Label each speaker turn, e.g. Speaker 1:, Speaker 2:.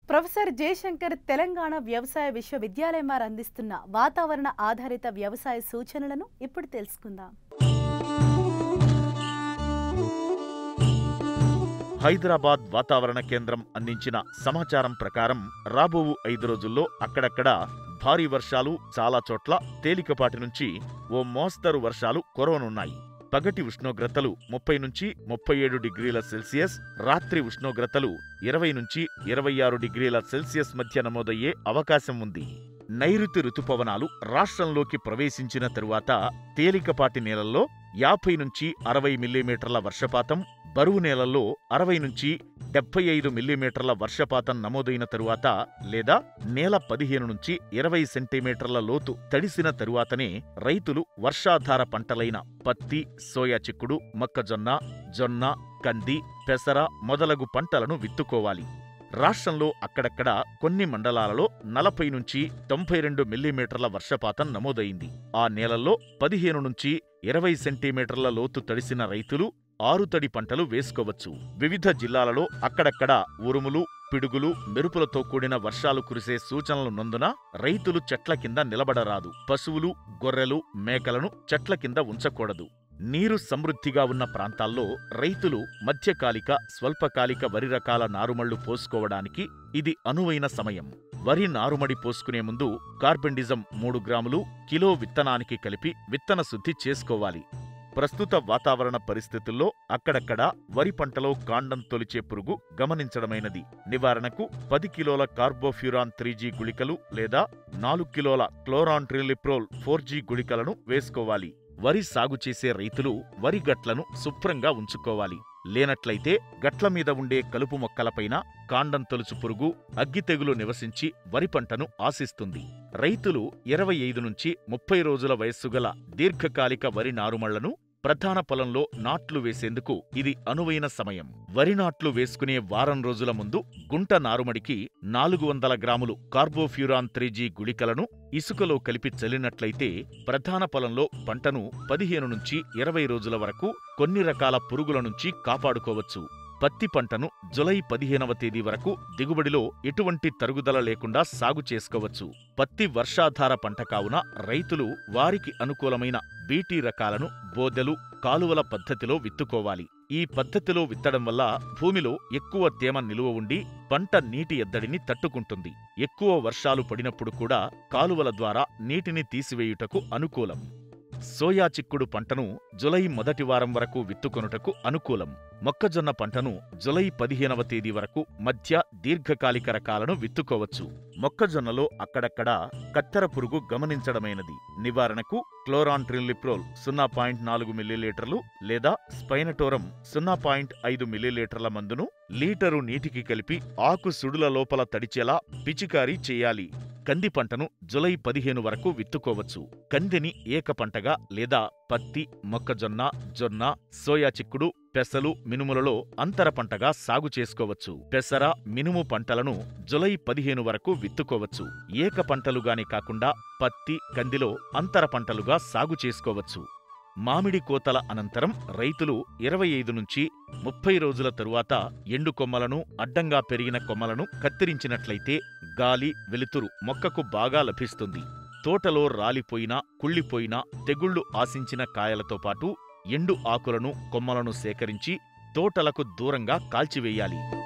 Speaker 1: professor Jayashankar Telangana వ్యవసాయ విశ్వవిద్యాలయం వారు అందిస్తున్న వాతావరణ ఆధారిత వ్యవసాయ సూచనలను ఇప్పుడు తెలుసుకుందాం
Speaker 2: హైదరాబాద్ వాతావరణ కేంద్రం అందించిన సమాచారం ప్రకారం రాబోవు ఐదు రోజుల్లో అక్కడక్కడ భారీ వర్షాలు చాలా చోట్ల తేలికపాటి నుంచి ఓ మోస్తరు వర్షాలు కురవనున్నాయి పగటి ఉష్ణోగ్రతలు ముప్పై నుంచి ముప్పై ఏడు డిగ్రీల సెల్సియస్ రాత్రి ఉష్ణోగ్రతలు ఇరవై నుంచి ఇరవై ఆరు డిగ్రీల సెల్సియస్ మధ్య నమోదయ్యే అవకాశం ఉంది నైరుతి రుతుపవనాలు రాష్ట్రంలోకి ప్రవేశించిన తరువాత తేలికపాటి నేలల్లో యాభై నుంచి అరవై మిల్లీమీటర్ల వర్షపాతం బరువు నేలల్లో అరవై నుంచి డెబ్బై ఐదు మిల్లీమీటర్ల వర్షపాతం నమోదైన తరువాత లేదా నేల పదిహేను నుంచి ఇరవై సెంటీమీటర్ల లోతు తడిసిన తరువాతనే రైతులు వర్షాధార పంటలైన పత్తి సోయా చిక్కుడు మొక్కజొన్న జొన్న కంది పెసర మొదలగు పంటలను విత్తుకోవాలి రాష్ట్రంలో అక్కడక్కడ కొన్ని మండలాలలో నలభై నుంచి తొంభై రెండు మిల్లీమీటర్ల వర్షపాతం నమోదైంది ఆ నేలల్లో పదిహేను నుంచి ఇరవై సెంటీమీటర్ల లోతు తడిసిన రైతులు ఆరుతడి పంటలు వేసుకోవచ్చు వివిధ జిల్లాలలో అక్కడక్కడ ఉరుములు పిడుగులు మెరుపులతో కూడిన వర్షాలు కురిసే సూచనలున్నందున రైతులు చెట్ల కింద నిలబడరాదు పశువులు గొర్రెలు మేకలను చెట్ల కింద ఉంచకూడదు నీరు సమృద్ధిగా ఉన్న ప్రాంతాల్లో రైతులు మధ్యకాలిక స్వల్పకాలిక వరి రకాల నారుమళ్లు పోసుకోవడానికి ఇది అనువైన సమయం వరి నారుమడి పోసుకునే ముందు కార్బెండిజం మూడు గ్రాములు కిలో విత్తనానికి కలిపి విత్తన శుద్ధి చేసుకోవాలి ప్రస్తుత వాతావరణ పరిస్థితుల్లో అక్కడక్కడ వరి పంటలో కాండం తొలిచే పురుగు గమనించడమైనది నివారణకు పది కిలోల కార్బోఫ్యూరాన్ త్రీ జీ గుళికలు లేదా నాలుగు కిలోల క్లోరాన్ ట్రిలిప్రోల్ ఫోర్ జీ గుళికలను వేసుకోవాలి వరి సాగు చేసే రైతులు వరి గట్లను శుభ్రంగా ఉంచుకోవాలి లేనట్లయితే గట్ల మీద ఉండే కలుపు మొక్కలపైన కాండం తొలుచు పురుగు అగ్గి తెగులు నివసించి వరి పంటను ఆశిస్తుంది రైతులు ఇరవై ఐదు నుంచి ముప్పై రోజుల వయస్సు గల దీర్ఘకాలిక వరి నారుమళ్లను ప్రధాన పొలంలో నాట్లు వేసేందుకు ఇది అనువైన సమయం వరి నాట్లు వేసుకునే వారం రోజుల ముందు గుంట నారుమడికి నాలుగు వందల గ్రాములు కార్బోఫ్యూరాన్ త్రీ జీ గుళికలను ఇసుకలో కలిపి చల్లినట్లయితే ప్రధాన పొలంలో పంటను పదిహేను నుంచి ఇరవై రోజుల వరకు కొన్ని రకాల పురుగుల నుంచి కాపాడుకోవచ్చు పత్తి పంటను జులై పదిహేనవ తేదీ వరకు దిగుబడిలో ఎటువంటి తరుగుదల లేకుండా సాగు చేసుకోవచ్చు పత్తి వర్షాధార పంట కావున రైతులు వారికి అనుకూలమైన బీటీ రకాలను బోదెలు కాలువల పద్ధతిలో విత్తుకోవాలి ఈ పద్ధతిలో విత్తడం వల్ల భూమిలో ఎక్కువ తేమ నిలువ ఉండి పంట నీటి ఎద్దడిని తట్టుకుంటుంది ఎక్కువ వర్షాలు పడినప్పుడు కూడా కాలువల ద్వారా నీటిని తీసివేయుటకు అనుకూలం సోయా చిక్కుడు పంటను జులై మొదటి వారం వరకు విత్తుకొనుటకు అనుకూలం మొక్కజొన్న పంటను జులై పదిహేనవ తేదీ వరకు మధ్య దీర్ఘకాలిక రకాలను విత్తుకోవచ్చు మొక్కజొన్నలో అక్కడక్కడ కత్తెర పురుగు గమనించడమైనది నివారణకు క్లోరాన్ ట్రిల్లిప్రోల్ సున్నా పాయింట్ నాలుగు మిల్లీలీటర్లు లేదా స్పైనటోరం సున్నా పాయింట్ ఐదు మిల్లీలీటర్ల మందును లీటరు నీటికి కలిపి ఆకు సుడుల లోపల తడిచేలా పిచికారీ చేయాలి కంది పంటను జులై పదిహేను వరకు విత్తుకోవచ్చు కందిని ఏక పంటగా లేదా పత్తి మొక్కజొన్న జొన్న సోయా చిక్కుడు పెసలు మినుములలో అంతర పంటగా సాగు చేసుకోవచ్చు పెసర మినుము పంటలను జులై పదిహేను వరకు విత్తుకోవచ్చు ఏక పంటలుగానే కాకుండా పత్తి కందిలో అంతర పంటలుగా సాగు చేసుకోవచ్చు మామిడి కోతల అనంతరం రైతులు ఇరవై ఐదు నుంచి ముప్పై రోజుల తరువాత ఎండు కొమ్మలను అడ్డంగా పెరిగిన కొమ్మలను కత్తిరించినట్లయితే గాలి వెలుతురు మొక్కకు బాగా లభిస్తుంది తోటలో రాలిపోయిన కుళ్ళిపోయిన తెగుళ్లు ఆశించిన కాయలతో పాటు ఎండు ఆకులను కొమ్మలను సేకరించి తోటలకు దూరంగా కాల్చివేయాలి